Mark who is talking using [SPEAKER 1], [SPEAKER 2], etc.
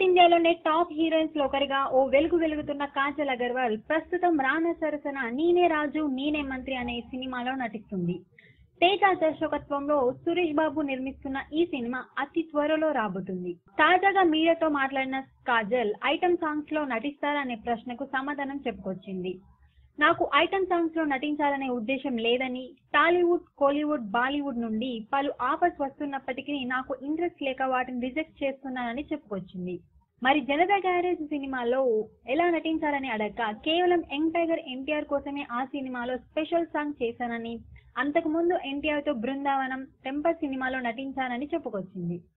[SPEAKER 1] ఇండియాలోనే top heroines లో ఒకరిగా ఓ వెలుగు వెలుగుతున్న కాజల్ అగర్వాల్ ప్రస్తుతం రానా సరసన నీనే రాజు నీనే మంత్రి అనే సినిమాలో నటిస్తుంది తేజ దర్శకత్వంలో సురేష్ బాబు నిర్మిస్తున్న ఈ సినిమా అతి త్వరలో రాబోతుంది తాజాగా మీడియాతో మాట్లాడిన కాజల్ ఐటమ్ సాంగ్స్ లో నటిస్తారనే ప్రశ్నకు సమాధానం చెప్పుకొచ్చింది నాకు ఐటమ్ సాంగ్స్ లో నటించాలనే ఉద్దేశం లేదని టాలీవుడ్ కోలీవుడ్ బాలీవుడ్ నుండి పలు ఆఫర్స్ వస్తున్నప్పటికీ నాకు ఇంట్రెస్ట్ లేక వాటిని రిజెక్ట్ చేస్తున్నానని చెప్పుకొచ్చింది మరి జనతా గ్యారేజ్ సినిమాలో ఎలా నటించాలని అడగక కేవలం యంగ్ టైగర్ ఎన్టీఆర్ కోసమే ఆ సినిమాలో స్పెషల్ సాంగ్ చేశానని అంతకుముందు ఎన్టీఆర్ తో బృందావనం టెంపర్ సినిమాలో నటించానని చెప్పుకొచ్చింది